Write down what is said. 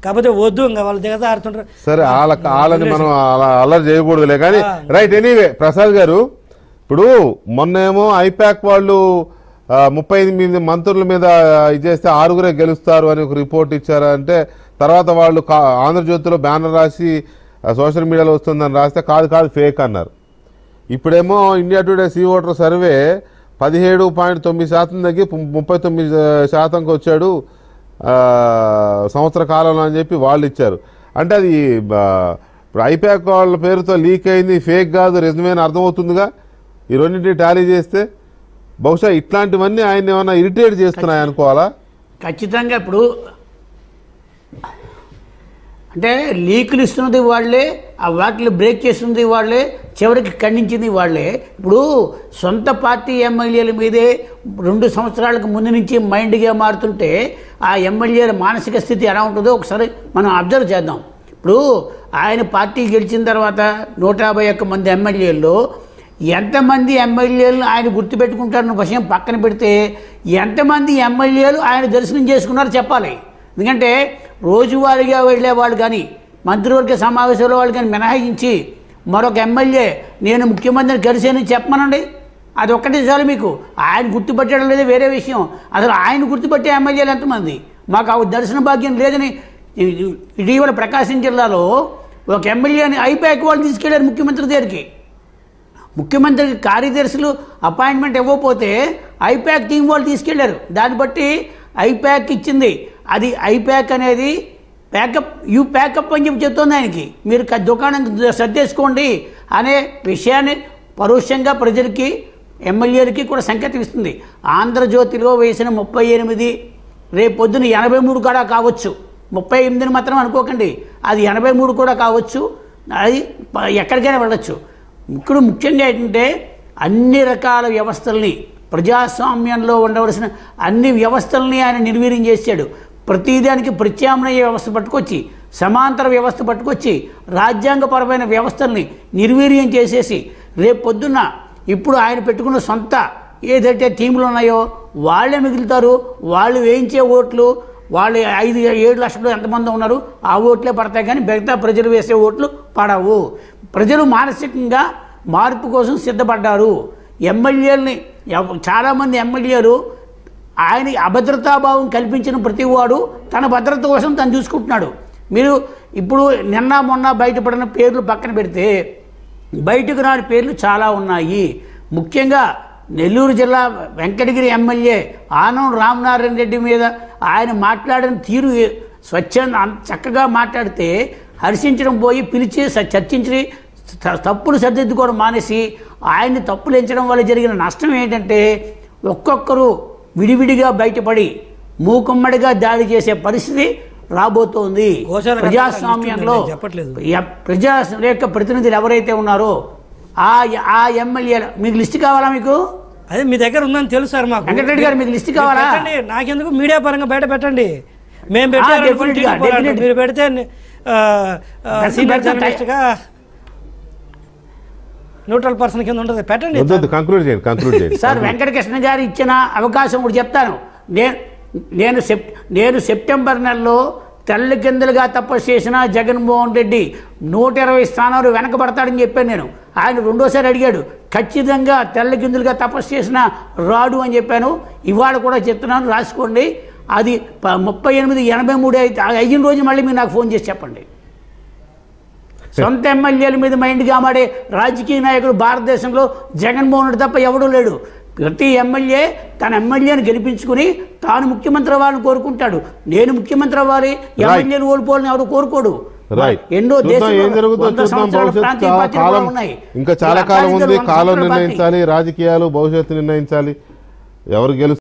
కాకపోతే వద్దు ఇంకా వాళ్ళు దిగజారుతుంటారు సరే వాళ్ళ వాళ్ళని మనం అలా అల్లరి చేయకూడదులే కానీ రైట్ ఎనీవే ప్రసాద్ గారు ఇప్పుడు మొన్నేమో ఐపాక్ వాళ్ళు ఆ, ముప్పై ఎనిమిది మంత్రుల మీద ఇది చేస్తే ఆరుగురే గెలుస్తారు అని ఒక రిపోర్ట్ ఇచ్చారంటే తర్వాత వాళ్ళు కా- ఆంధ్రజ్యోతిలో బ్యానర్ రాసి ఆ, సోషల్ మీడియాలో వస్తుందని రాస్తే కాదు కాదు ఫేక్ అన్నారు ఇప్పుడేమో India Today C voter survey పదిహేడు పాయింట్ తొమ్మిది శాతం తగ్గి పు- ముప్పై తొమ్మిది శాతంకి వచ్చాడు ఆ, సంవత్సర కాలంలో అని చెప్పి వాళ్ళు ఇచ్చారు అంటే అది ఆ, ఇప్పుడు ఐపాక్ వాళ్ళ పేరుతో లీక్ అయింది ఫేక్ కాదు రెజ్యూమే అని అర్థమవుతుందిగా ఈ రెండింటిని టాలీ చేస్తే బహుశా ఇట్లాంటివన్నీ ఆయన ఏమన్నా ఇరిటేట్ చేస్తున్నాయి అనుకోవాలా ఖచ్చితంగా ఇప్పుడు అంటే లీకులు ఇస్తున్నది వాళ్ళే ఆ వాటిని బ్రేక్ చేస్తున్నది వాళ్ళే చివరికి ఖండించింది వాళ్ళే ఇప్పుడు సొంత పార్టీ ఎమ్మెల్యేల మీదే రెండు సంవత్సరాలకు ముందు నుంచి మైండ్గా మారుతుంటే ఆ ఎమ్మెల్యేల మానసిక స్థితి ఎలా ఉంటుందో ఒకసారి మనం అబ్జర్వ్ చేద్దాం ఇప్పుడు ఆయన పార్టీ గెలిచిన తర్వాత నూట యాభై ఒక్క మంది ఎమ్మెల్యేల్లో ఎంతమంది ఎమ్మెల్యేలను ఆయన గుర్తుపెట్టుకుంటారన్న విషయం పక్కన పెడితే ఎంతమంది ఎమ్మెల్యేలు ఆయన దర్శనం చేసుకున్నారో చెప్పాలి ఎందుకంటే రోజువారీగా వెళ్ళే వాళ్ళు కానీ మంత్రివర్గ సమావేశాల వాళ్ళు కానీ మినహాయించి మరొక ఎమ్మెల్యే నేను ముఖ్యమంత్రిని కలిసానని చెప్పమనండి అది ఒక్కటే చాలు మీకు ఆయన గుర్తుపట్టడం లేదు వేరే విషయం అసలు ఆయన గుర్తుపట్టే ఎమ్మెల్యేలు ఎంతమంది మాకు ఆ దర్శన భాగ్యం లేదని ఇటీవల ప్రకాశం జిల్లాలో ఒక ఎమ్మెల్యేని ఐపాక్ వాళ్ళు తీసుకెళ్లారు ముఖ్యమంత్రి దగ్గరికి ముఖ్యమంత్రికి కార్యదర్శులు అపాయింట్మెంట్ ఇవ్వకపోతే ఐప్యాక్ టీం వాళ్ళు తీసుకెళ్లారు దాన్ని బట్టి ఐప్యాక్ ఇచ్చింది అది ఐప్యాక్ అనేది ప్యాకప్ యూ ప్యాకప్ అని చెప్పి చెప్తుంది ఆయనకి మీరు క- దుకాణం సర్దేసుకోండి అనే విషయాన్ని పరోక్షంగా ప్రజలకి ఎమ్మెల్యేలకి కూడా సంకేతం ఇస్తుంది ఆంధ్రజ్యోతిలో వేసిన ముప్పై ఎనిమిది రేపు పొద్దున ఎనభై మూడు కూడా కావచ్చు ముప్పై ఎనిమిదిని మాత్రం అనుకోకండి అది ఎనభై మూడు కూడా కావచ్చు అది ప- ఎక్కడికైనా వెళ్ళొచ్చు ఇప్పుడు ముఖ్యంగా ఏంటంటే అన్ని రకాల వ్యవస్థల్ని ప్రజాస్వామ్యంలో ఉండవలసిన అన్ని వ్యవస్థల్ని ఆయన నిర్వీర్యం చేశాడు ప్రతిదానికి ప్రత్యామ్నాయ వ్యవస్థ పట్టుకొచ్చి సమాంతర వ్యవస్థ పట్టుకొచ్చి రాజ్యాంగపరమైన వ్యవస్థల్ని నిర్వీర్యం చేసేసి రేపు పొద్దున్న ఇప్పుడు ఆయన పెట్టుకున్న సొంత ఏదైతే టీములు ఉన్నాయో వాళ్ళే మిగులుతారు వాళ్ళు వేయించే ఓట్లు వాళ్ళు ఐదు ఏడు లక్షలు ఎంతమంది ఉన్నారు ఆ ఓట్లే పడతాయి కానీ మిగతా ప్రజలు వేసే ఓట్లు పడవు ప్రజలు మానసికంగా మార్పు కోసం సిద్ధపడ్డారు ఎమ్మెల్యేలని ఎవ- చాలామంది ఎమ్మెల్యేలు ఆయన అభద్రతాభావం కల్పించిన ప్రతివాడు తన భద్రత కోసం తను చూసుకుంటున్నాడు మీరు ఇప్పుడు నిన్న మొన్న బయటపడిన పేర్లు పక్కన పెడితే బయటకు రాని పేర్లు చాలా ఉన్నాయి ముఖ్యంగా నెల్లూరు జిల్లా వెంకటగిరి ఎమ్మెల్యే ఆనం రామనారాయణ రెడ్డి మీద ఆయన మాట్లాడిన తీరు స్వచ్ఛంద అంత చక్కగా మాట్లాడితే హర్షించడం పోయి పిలిచి స- చర్చించి త- తప్పులు సరిదిద్దుకోవడం మానేసి ఆయన్ని తప్పులు ఎంచడం వల్ల జరిగిన నష్టం ఏంటంటే ఒక్కొక్కరు విడివిడిగా బయటపడి మూకుమ్మడిగా దాడి చేసే పరిస్థితి రాబోతోంది గోశాల ప్రజాస్వామ్యంలో నేను చెప్పట్లేదు. ఎ- ప్రజా యొక్క ప్రతినిధులు ఎవరైతే ఉన్నారో ఆ ఆ ఎమ్మెల్యేలు మీకు లిస్ట్ కావాలా మీకు అదే మీ దగ్గర ఉందని తెలుసు సార్ మాకు వెంకటరెడ్డి గారు మీకు లిస్ట్ కావాలా పెట్టండి నాకెందుకు మీడియా పరంగా బయట పెట్టండి మేము ఆ, పెట్టారు definitely గా, definitely. మీరు పెడితే ఆ, ఆ, పెడతాం, సీనియర్ పెడతాం. జర్నలిస్ట్గా న్యూట్రల్ పర్సన్ కింద ఉంటుంది పెట్టండి వద్దు కంక్లూడ్ చేయండి కంక్లూడ్ చేయండి సార్ వెంకటకృష్ణ గారు ఇచ్చిన అవకాశం కూడా చెప్తాను నేను నేను సెప్ నేను సెప్టెంబర్ నెలలో తెల్ల కిందలుగా తపస్సు చేసిన జగన్మోహన్ రెడ్డి నూట ఇరవై స్థానాలు వెనకబడతాడని చెప్పాను నేను ఆయన రెండోసారి అడిగాడు ఖచ్చితంగా తెల్ల కిందులుగా తపస్సు చేసిన రాడు అని చెప్పాను ఇవాళ కూడా చెప్తున్నాను రాసుకోండి అది ప- ముప్పై ఎనిమిది ఎనభై మూడు అయితే అయిన రోజు మళ్ళీ మీరు నాకు ఫోన్ చేసి చెప్పండి సొంత ఎమ్మెల్యేల మీద మైండ్ కామాడే రాజకీయ నాయకుడు భారతదేశంలో జగన్మోహన్ రెడ్డి తప్ప ఎవడూ లేడు ప్రతి ఎమ్మెల్యే తన ఎమ్మెల్యేని గెలిపించుకుని తాను ముఖ్యమంత్రి అవ్వాలని కోరుకుంటాడు నేను ముఖ్యమంత్రి అవ్వాలి ఎమ్మెల్యేలు ఓడిపోవాలని ఎవరు కోరుకోడు రైట్ ఎన్నో చూద్దాం దేశంలో ఏం జరుగుతుందో వంద చూద్దాం సంవత్సరాల భవిష్యత్తు ప్రాంతీయ చాలా పార్టీలు కూడా కాలం ఉన్నాయి. ఇంకా చాలా ఈ కాలం అట్లాంటి ఉంది వంద కాలం సంవత్సరాల పార్టీ. నిర్ణయించాలి రాజకీయాలు భవిష్యత్తు నిర్ణయించాలి ఎవరు గెలుస్తారు